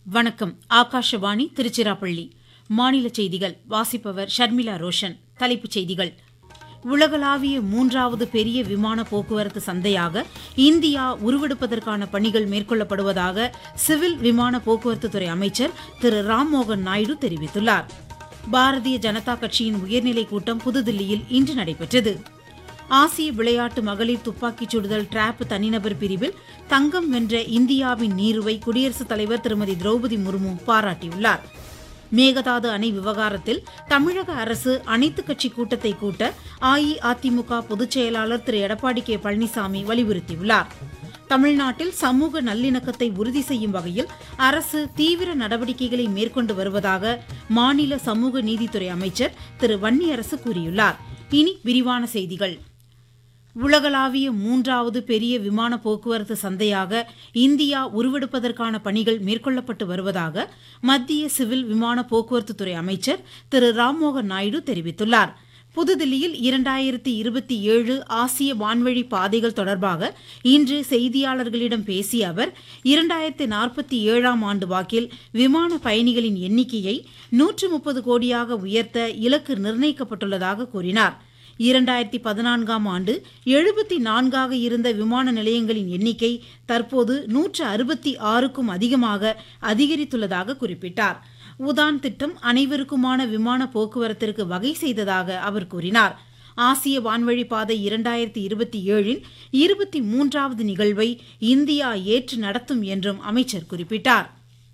வணக்கம் ஆகாஷவாணி திருச்சிராப்பள்ளி மாநில செய்திகள் வாசிப்பவர் ஷர்மிளா ரோஷன் தலைப்புச் செய்திகள் உலகளாவிய மூன்றாவது பெரிய விமான போக்குவரத்து சந்தையாக இந்தியா உருவெடுப்பதற்கான பணிகள் மேற்கொள்ளப்படுவதாக சிவில் விமான போக்குவரத்துத்துறை அமைச்சர் திரு ராம்மோகன் நாயுடு தெரிவித்துள்ளார் பாரதிய ஜனதா கட்சியின் உயர்நிலைக் கூட்டம் புதுதில்லியில் இன்று நடைபெற்றது ஆசிய விளையாட்டு மகளிர் துப்பாக்கிச் சுடுதல் டிராப் தனிநபர் பிரிவில் தங்கம் வென்ற இந்தியாவின் நீருவை குடியரசுத் தலைவர் திருமதி திரௌபதி முர்மு பாராட்டியுள்ளார் மேகதாது அணை விவகாரத்தில் தமிழக அரசு அனைத்துக் கட்சி கூட்டத்தை கூட்ட அஇஅதிமுக பொதுச் செயலாளர் திரு எடப்பாடி கே பழனிசாமி வலியுறுத்தியுள்ளார் தமிழ்நாட்டில் சமூக நல்லிணக்கத்தை உறுதி செய்யும் வகையில் அரசு தீவிர நடவடிக்கைகளை மேற்கொண்டு வருவதாக மாநில சமூக நீதித்துறை அமைச்சர் திரு வன்னியரசு கூறியுள்ளார் இனி விரிவான செய்திகள் உலகளாவிய மூன்றாவது பெரிய விமான போக்குவரத்து சந்தையாக இந்தியா உருவெடுப்பதற்கான பணிகள் மேற்கொள்ளப்பட்டு வருவதாக மத்திய சிவில் விமான போக்குவரத்துத்துறை அமைச்சர் திரு ராம்மோகன் நாயுடு தெரிவித்துள்ளார் புதுதில்லியில் இரண்டாயிரத்தி இருபத்தி ஏழு ஆசிய வான்வழி பாதைகள் தொடர்பாக இன்று செய்தியாளர்களிடம் பேசிய அவர் இரண்டாயிரத்தி நாற்பத்தி ஏழாம் ஆண்டு வாக்கில் விமான பயணிகளின் எண்ணிக்கையை நூற்று முப்பது கோடியாக உயர்த்த இலக்கு நிர்ணயிக்கப்பட்டுள்ளதாக கூறினார் இரண்டாயிரத்தி பதினான்காம் ஆண்டு எழுபத்தி நான்காக இருந்த விமான நிலையங்களின் எண்ணிக்கை தற்போது நூற்று அறுபத்தி ஆறுக்கும் அதிகமாக அதிகரித்துள்ளதாக குறிப்பிட்டார் உதான் திட்டம் அனைவருக்குமான விமான போக்குவரத்திற்கு வகை செய்ததாக அவர் கூறினார் ஆசிய வான்வழி பாதை இரண்டாயிரத்தி இருபத்தி ஏழின் இருபத்தி மூன்றாவது நிகழ்வை இந்தியா ஏற்று நடத்தும் என்றும் அமைச்சர் குறிப்பிட்டார்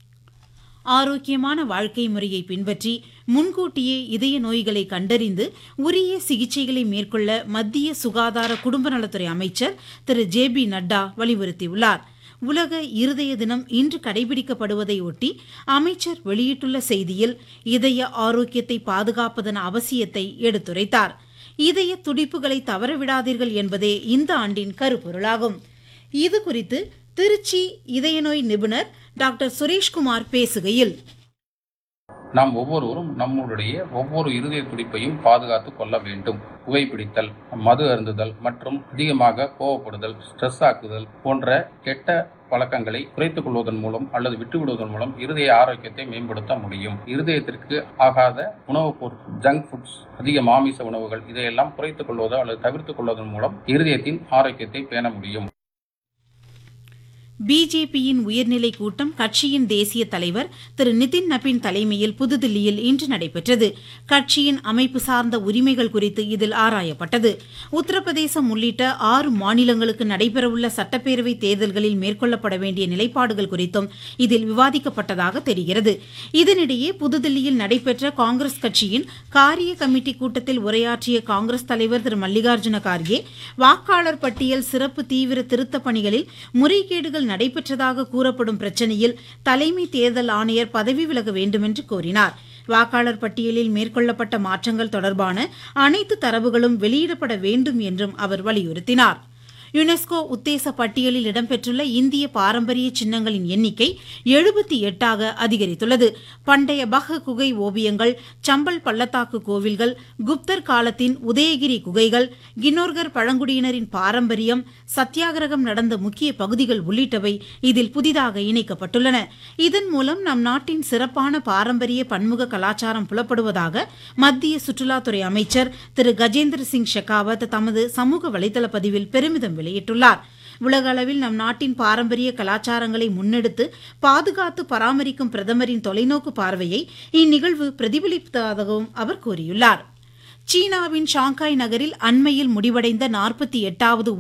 ஆரோக்கியமான வாழ்க்கை முறையை பின்பற்றி முன்கூட்டியே இதய நோய்களை கண்டறிந்து உரிய சிகிச்சைகளை மேற்கொள்ள மத்திய சுகாதார குடும்ப நலத்துறை அமைச்சர் திரு ஜே பி நட்டா வலியுறுத்தியுள்ளார் உலக இருதய தினம் இன்று கடைபிடிக்கப்படுவதை ஒட்டி அமைச்சர் வெளியிட்டுள்ள செய்தியில் இதய ஆரோக்கியத்தை பாதுகாப்பதன் அவசியத்தை எடுத்துரைத்தார் இதய துடிப்புகளை தவறவிடாதீர்கள் என்பதே இந்த ஆண்டின் கருப்பொருளாகும் இது குறித்து திருச்சி இதய நோய் நிபுணர் டாக்டர் சுரேஷ்குமார் பேசுகையில் நாம் ஒவ்வொருவரும் நம்மளுடைய ஒவ்வொரு இருதய துடிப்பையும் பாதுகாத்து கொள்ள வேண்டும் புகைப்பிடித்தல் மது அருந்துதல் மற்றும் அதிகமாக கோவப்படுதல் ஸ்ட்ரெஸ் ஆக்குதல் போன்ற கெட்ட பழக்கங்களை குறைத்துக் கொள்வதன் மூலம் அல்லது விட்டுவிடுவதன் மூலம் இருதய ஆரோக்கியத்தை மேம்படுத்த முடியும் இருதயத்திற்கு ஆகாத உணவுப் பொருட்கள் ஜங்க் ஃபுட்ஸ் அதிக மாமிச உணவுகள் இதையெல்லாம் குறைத்துக் கொள்வதோ அல்லது தவிர்த்துக் கொள்வதன் மூலம் இருதயத்தின் ஆரோக்கியத்தை பேண முடியும் பிஜேபியின் உயர்நிலை கூட்டம் கட்சியின் தேசிய தலைவர் திரு நிதின் நபின் தலைமையில் புதுதில்லியில் இன்று நடைபெற்றது கட்சியின் அமைப்பு சார்ந்த உரிமைகள் குறித்து இதில் ஆராயப்பட்டது உத்தரப்பிரதேசம் உள்ளிட்ட ஆறு மாநிலங்களுக்கு நடைபெறவுள்ள சட்டப்பேரவை தேர்தல்களில் மேற்கொள்ளப்பட வேண்டிய நிலைப்பாடுகள் குறித்தும் இதில் விவாதிக்கப்பட்டதாக தெரிகிறது இதனிடையே புதுதில்லியில் நடைபெற்ற காங்கிரஸ் கட்சியின் காரிய கமிட்டி கூட்டத்தில் உரையாற்றிய காங்கிரஸ் தலைவர் திரு மல்லிகார்ஜுன கார்கே வாக்காளர் பட்டியல் சிறப்பு தீவிர திருத்தப் பணிகளில் முறைகேடுகள் நடைபெற்றதாக கூறப்படும் பிரச்சினையில் தலைமை தேர்தல் ஆணையர் பதவி விலக வேண்டுமென்று கோரினார் வாக்காளர் பட்டியலில் மேற்கொள்ளப்பட்ட மாற்றங்கள் தொடர்பான அனைத்து தரவுகளும் வெளியிடப்பட வேண்டும் என்றும் அவர் வலியுறுத்தினார் யுனெஸ்கோ உத்தேச பட்டியலில் இடம்பெற்றுள்ள இந்திய பாரம்பரிய சின்னங்களின் எண்ணிக்கை எழுபத்தி எட்டாக அதிகரித்துள்ளது பண்டைய பஹ குகை ஓவியங்கள் சம்பல் பள்ளத்தாக்கு கோவில்கள் குப்தர் காலத்தின் உதயகிரி குகைகள் கின்னோர்கர் பழங்குடியினரின் பாரம்பரியம் சத்தியாகிரகம் நடந்த முக்கிய பகுதிகள் உள்ளிட்டவை இதில் புதிதாக இணைக்கப்பட்டுள்ளன இதன் மூலம் நம் நாட்டின் சிறப்பான பாரம்பரிய பன்முக கலாச்சாரம் புலப்படுவதாக மத்திய சுற்றுலாத்துறை அமைச்சர் திரு கஜேந்திர சிங் ஷெகாவத் தமது சமூக வலைதள பதிவில் பெருமிதம் வெளியிட்டுள்ளார் உலக அளவில் நம் நாட்டின் பாரம்பரிய கலாச்சாரங்களை முன்னெடுத்து பாதுகாத்து பராமரிக்கும் பிரதமரின் தொலைநோக்கு பார்வையை இந்நிகழ்வு பிரதிபலிப்பதாகவும் அவர் கூறியுள்ளார் சீனாவின் ஷாங்காய் நகரில் அண்மையில் முடிவடைந்த நாற்பத்தி எட்டாவது